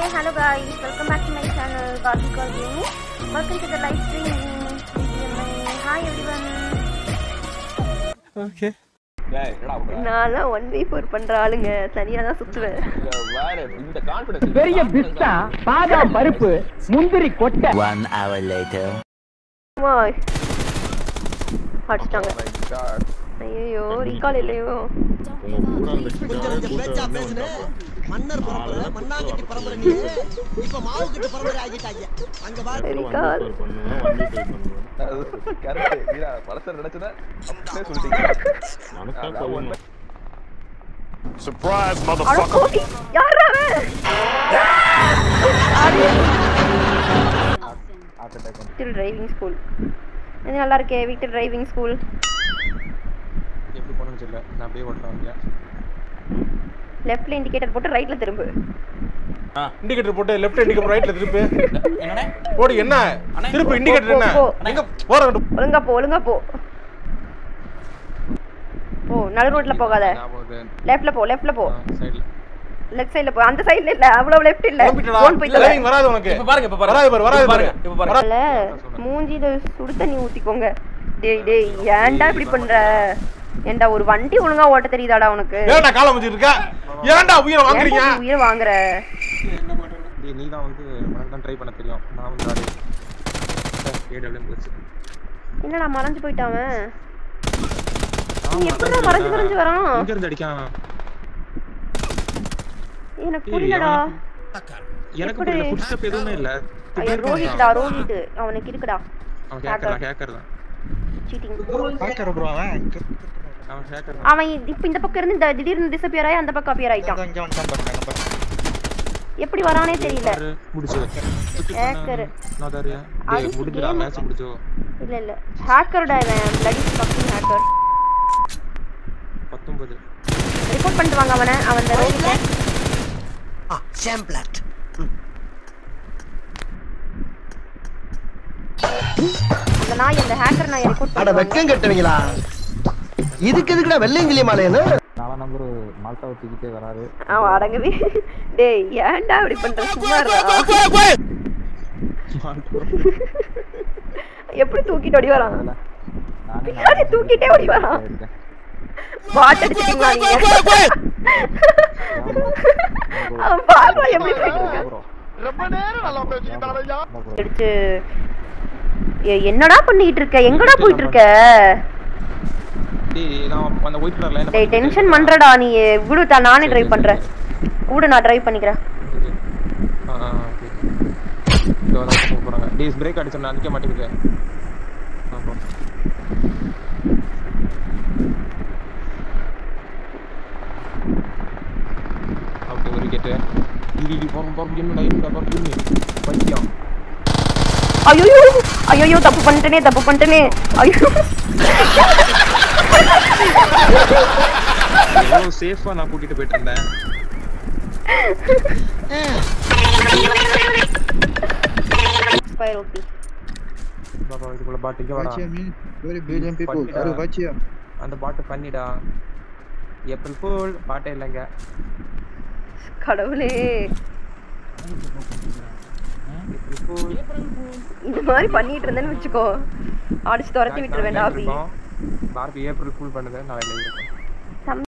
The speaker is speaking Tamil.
Hi, hello guys. Welcome back to my channel, Barbie Girl Gaming. Welcome to the live stream. Hi everyone. Okay டேய், என்னடா பண்ற? நான்லாம் ஒன் வே ஃபோர் பண்ற ஆளுங்க தனியா தான் சுத்துவேன் இங்க பாரு, இந்த confidence பெரிய பிஸ்தா பாதாம் பருப்பு முந்திரி கொட்டை One hour later. அம்மா. அடிச்சிட்டாங்க Oh my God. ஐயோ ரீகால் இல்லையோ மன்னர் பரம்பரை மண்ணாங்கட்டி பரம்பரை நீ இப்ப மாவு கட்டி பரம்பரை ஆகிட்டாங்க அங்க பாரு ரீகால் அது correct. வீரா, பழசை நினைச்சதை அப்படியே சொல்லிட்டீங்க. அதான் உண்மை. Surprise, அட motherfucker! கோபி யாரா வீட்டில் டிரைவிங் ஸ்கூல் இது நல்லா இருக்கே வீட்டில் டிரைவிங் ஸ்கூல் எப்படி போகணும்னு தெரியல நான் அப்படியே ஓட்டுறேன் இங்கே லெஃப்ட்ல இண்டிகேட்டர் போட்டு ரைட்ல திரும்பு இண்டிகேட்டர் போட்டு லெஃப்ட் இண்டிகேட்டர் ரைட்ல திருப்பி போடு என்ன திருப்பி இண்டிகேட்டர் என்ன போ, எங்க போற ஒழுங்கா போ ஒழுங்கா போ ஓ நடு ரோட்ல போகாத ஞாபகம் லெஃப்ட்ல போ லெஃப்ட்ல போ சைடில் லெஃப்ட் சைடுல போ அந்த சைடுல இல்ல அவ்வளவு லெஃப்ட் இல்ல போன் போய் தொலை. டிரைவிங் வராது உனக்கு இப்ப பாருங்க இப்ப வராது பாரு வராது பாரு இப்ப பாருங்க இல்ல மூஞ்சில சுடு தண்ணி ஊத்திக்கோங்க டேய் டேய் ஏன்டா இப்படி பண்ற ஏன்டா ஒரு வண்டி ஒழுங்கா ஓட்ட தெரியுதாடா உனக்கு ஏன்டா காலம் வச்சிட்டு இருக்க ஏன்டா உயிரை வாங்குறீங்க ஏன்டா நீ உயிரை வாங்குற டேய் நீ தான் வந்து உனக்கு தான் ட்ரை பண்ண தெரியும் நான் வந்து ஆடு ஏடபிள்யூ போச்சு என்னடா மறைஞ்சு போயிட்டான் அவன். நீ எப்படிடா மறைஞ்சு மறைஞ்சு வரான் இங்க இருந்து அடிக்கான் எனக்கு ஏய், புரியலடா எனக்கு எப்படி? புரியல ஃபுட் ஸ்டெப் எதுவுமே இல்ல ஐயோ ரோஹித்டா ரோஹித் அவனுக்கு இருக்குடா அவன் ஹேக்கர் தான் ஹேக்கர் தான் சீட்டிங் அவன் ஹேக்கர் தான் அவன் இ- இப்ப இந்த பக்கம் இருந்து இந்த திடீர்னு டிசப்பியர் ஆகி அந்த பக்கம் அப்பியர் ஆயிட்டான் எப்படி வரானே தெரியல பாரு, முடிச்சு Hacker. நான் தரியா அது டேய் முடிஞ்சுடா game. மேட்ச் முடிச்சோ இல்ல இல்ல ஹேக்கர்டா இவன் பிளடி ஃபக்கிங் ஹேக்கர் 19 ரிப்போர்ட் பண்ணிட்டு வாங்க அவனை அவன் இந்த ரோஹித்தை சாம்பிளாட் அந்த நாய் இந்த ஹேக்கர் நாயை ரிப்போர்ட் அட பண்ணுவாங்க வெக்கம் கட்டுவீங்களா இதுக்கு எதுக்குடா வெள்ளையங்கிலி மாலையன்னு அவன் அடங்கவே டேய் ஏன்டா இப்படி பண்ற சும்மா இருடா எப்படி தூக்கிட்டு ஓடி வரான் பின்னாடி தூக்கிட்டே ஓடி வரான் பாட் அடிச்சிட்டீங்களா நீங்க அவன் பாருடா எப்படி போயிட்டு இருக்கான் அடிச்சு ஏய், என்னடா பண்ணிட்டு இருக்க எங்கடா போயிட்டு இருக்க டேய் நான் அந்த ஒயிட் கலர் லைன் டேய் டென்ஷன் பண்றடா நீ விடுடா நானே டிரைவ் பண்றேன் விடு நான் டிரைவ் பண்ணிக்கிறேன் ஆ ஆ ஓகே இதோ தான் போக போறாங்க டேய் பிரேக் அடிச்சா நான் நிக்க மாட்டேங்குது ஆமா ஓகே ஒரு கேட்டு இது இது போறோம் போறோம் என்னடா என்னடா போறோம் பைத்தியம் ஐயோ ஐயோ தப்பு பண்ணிட்டேனே தப்பு பண்ணிட்டேனே ஐயோ எவ்வளவு சேஃபா நான் கூட்டிட்டு போயிட்டு இருந்தேன் ஸ்பைர் ஓபி பாபா இதுக்குள்ள பாட்டு இங்க வரா பண்ணிடா. அந்த பாட்டு பண்ணிடா ஏப்ரல் ஃபுல் பாட்டே இல்லைங்க கடவுளே ஏப்ரல் ஃபுல் இந்த மாதிரி பண்ணிட்டு இருந்தேன்னு வச்சுக்கோ அடிச்சு துரத்தி விட்டுருவேன் டாபி பார்பி ஏப்ரல் ஃபுல் பண்ணுது நான் எழுதிருக்கேன்